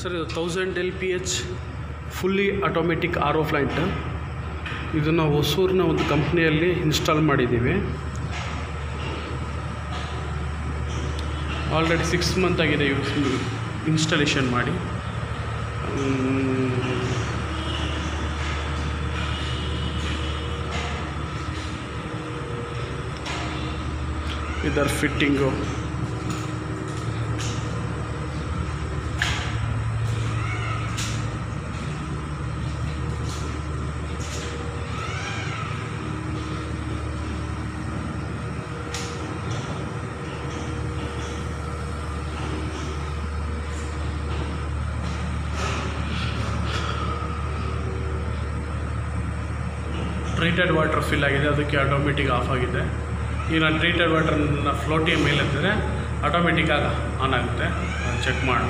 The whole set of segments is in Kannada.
ಸರ್ ಇದು thousand L P H fully automatic R O plant ಇದನ್ನು ಹೊಸೂರಿನ ಒಂದು ಕಂಪ್ನಿಯಲ್ಲಿ ಇನ್ಸ್ಟಾಲ್ ಮಾಡಿದ್ದೀವಿ ಆಲ್ರೆಡಿ ಸಿಕ್ಸ್ ಮಂತ್ ಆಗಿದೆ ಯೂಸ್ ಇನ್ಸ್ಟಾಲೇಷನ್ ಮಾಡಿ ಮ್, ಇದರ ಫಿಟ್ಟಿಂಗು ಟ್ರೀಟೆಡ್ ವಾಟರ್ ಫಿಲ್ ಆಗಿದೆ ಅದಕ್ಕೆ ಆಟೋಮೆಟಿಕ್ ಆಫ್ ಆಗಿದೆ ಈಗ ನಾನು ಟ್ರೀಟೆಡ್ ವಾಟರ್ನ ಫ್ಲೋಟಿಯ ಮೇಲೆ ಎತ್ತಿದ್ರೆ ಆಟೋಮೆಟಿಕ್ಕಾಗಿ ಆನ್ ಆಗುತ್ತೆ ಚೆಕ್ ಮಾಡೋಣ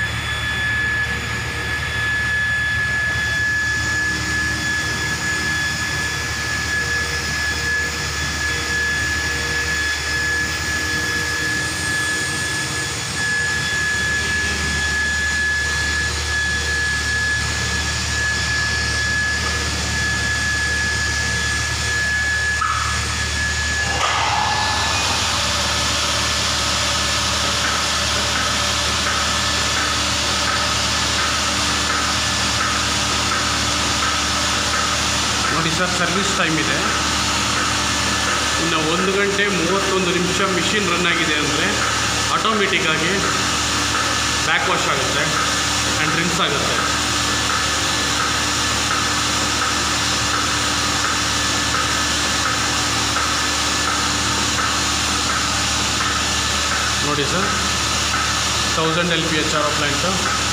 ನೋಡಿ ಸರ್ ಸರ್ವಿಸ್ ಟೈಮ್ ಇದೆ ಇನ್ನು ಒಂದು ಗಂಟೆ ಮೂವತ್ತೊಂದು ನಿಮಿಷ ಮಿಷಿನ್ ರನ್ ಆಗಿದೆ ಅಂದರೆ ಆಟೋಮೆಟಿಕ್ಕಾಗಿ ಬ್ಯಾಕ್ ವಾಶ್ ಆಗುತ್ತೆ ಆ್ಯಂಡ್ ರಿನ್ಸ್ ಆಗುತ್ತೆ ನೋಡಿ sir thousand L P H R plant